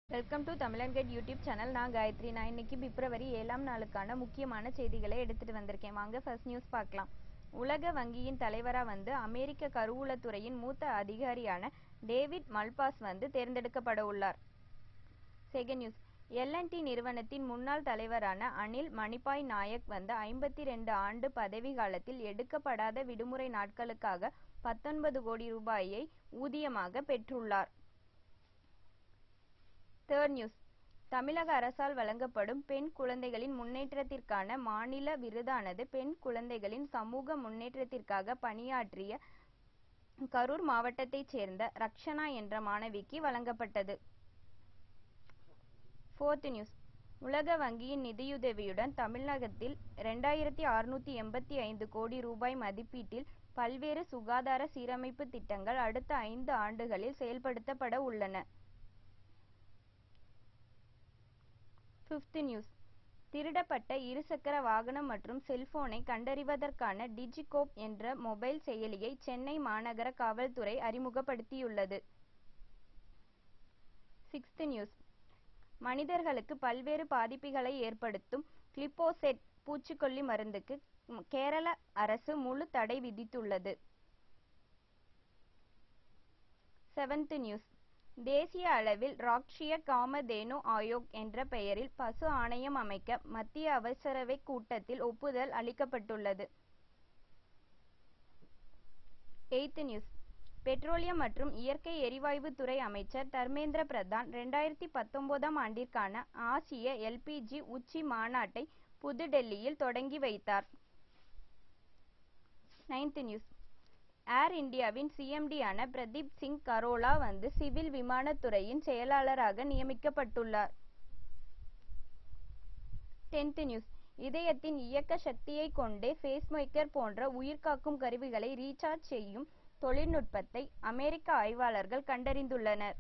welcome to Tamizhan guide YouTube channel நான் காயத்ரி நான் இன்னைக்கு பிப்ரவரி ஏழாம் நாளுக்கான முக்கியமான செய்திகளை எடுத்துட்டு வந்திருக்கேன் வாங்க ஃபர்ஸ்ட் நியூஸ் பார்க்கலாம் உலக வங்கியின் தலைவரா வந்து அமெரிக்க கருவூலத்துறையின் மூத்த அதிகாரியான டேவிட் மல்பாஸ் வந்து தேர்ந்தெடுக்கப்பட உள்ளார் செகண்ட் நியூஸ் எல்என்டி நிறுவனத்தின் முன்னாள் தலைவரான அனில் மணிபாய் நாயக் வந்து ஐம்பத்தி ரெண்டு ஆண்டு பதவி காலத்தில் எடுக்கப்படாத விடுமுறை நாட்களுக்காக பத்தொன்பது கோடி ரூபாயை ஊதியமாக பெற்றுள்ளார் தேர்ட் நியூஸ் தமிழக அரசால் வழங்கப்படும் பெண் குழந்தைகளின் முன்னேற்றத்திற்கான மாநில விருதானது பெண் குழந்தைகளின் சமூக முன்னேற்றத்திற்காக பணியாற்றிய கரூர் மாவட்டத்தைச் சேர்ந்த ரக்ஷனா என்ற மாணவிக்கு வழங்கப்பட்டது ஃபோர்த் நியூஸ் உலக வங்கியின் நிதியுதவியுடன் தமிழகத்தில் இரண்டாயிரத்தி அறுநூத்தி எண்பத்தி ஐந்து கோடி ரூபாய் மதிப்பீட்டில் பல்வேறு சுகாதார சீரமைப்பு திட்டங்கள் அடுத்த ஐந்து ஆண்டுகளில் செயல்படுத்தப்பட உள்ளன ஃபிஃப்த் நியூஸ் திருடப்பட்ட இருசக்கர வாகனம் மற்றும் செல்போனை கண்டறிவதற்கான டிஜிகோப் என்ற மொபைல் செயலியை சென்னை மாநகர காவல்துறை அறிமுகப்படுத்தியுள்ளது சிக்ஸ்த் நியூஸ் மனிதர்களுக்கு பல்வேறு பாதிப்புகளை ஏற்படுத்தும் கிளிப்போசெட் பூச்சிக்கொல்லி மருந்துக்கு கேரள அரசு முழு தடை விதித்துள்ளது செவன்த் நியூஸ் தேசிய அளவில் ராஷ்டிரிய காமதேனு ஆயோக் என்ற பெயரில் பசு ஆணையம் அமைக்க மத்திய அவசரவை கூட்டத்தில் ஒப்புதல் அளிக்கப்பட்டுள்ளது எய்த் நியூஸ் பெட்ரோலியம் மற்றும் இயற்கை எரிவாயு துறை அமைச்சர் தர்மேந்திர பிரதான் இரண்டாயிரத்தி பத்தொன்பதாம் ஆண்டிற்கான ஆசிய எல்பிஜி உச்சி மாநாட்டை புதுடெல்லியில் தொடங்கி வைத்தார் நைன்த் நியூஸ் ஏர் இந்தியாவின் சிஎம்டியான பிரதீப் சிங் கரோலா வந்து சிவில் விமானத்துறையின் செயலாளராக நியமிக்கப்பட்டுள்ளார் டென்த் நியூஸ் இதயத்தின் இயக்க சக்தியை கொண்டே ஃபேஸ்மேக்கர் போன்ற உயிர்காக்கும் கருவிகளை ரீசார்ஜ் செய்யும் தொழில்நுட்பத்தை அமெரிக்க ஆய்வாளர்கள் கண்டறிந்துள்ளனர்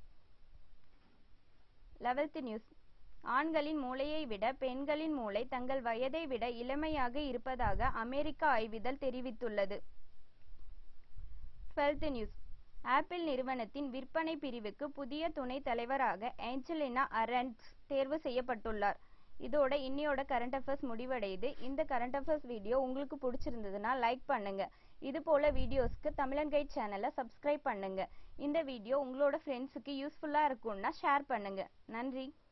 லெவல்த் நியூஸ் ஆண்களின் மூளையை விட பெண்களின் மூளை தங்கள் வயதை விட இளமையாக இருப்பதாக அமெரிக்க ஆய்விதழ் தெரிவித்துள்ளது டுவெல்த் நியூஸ் ஆப்பிள் நிறுவனத்தின் விற்பனை பிரிவுக்கு புதிய துணைத் தலைவராக ஏஞ்சலினா அரண்ட்ஸ் தேர்வு செய்யப்பட்டுள்ளார் இதோட இன்னையோட கரண்ட் அஃபேர்ஸ் முடிவடையுது இந்த கரண்ட் அஃபேர்ஸ் வீடியோ உங்களுக்கு பிடிச்சிருந்ததுன்னா லைக் பண்ணுங்க இது போல வீடியோஸ்க்கு தமிழன் கைட் சேனலை சப்ஸ்கிரைப் பண்ணுங்க இந்த வீடியோ உங்களோட ஃப்ரெண்ட்ஸுக்கு யூஸ்ஃபுல்லா இருக்கும்னா ஷேர் பண்ணுங்க நன்றி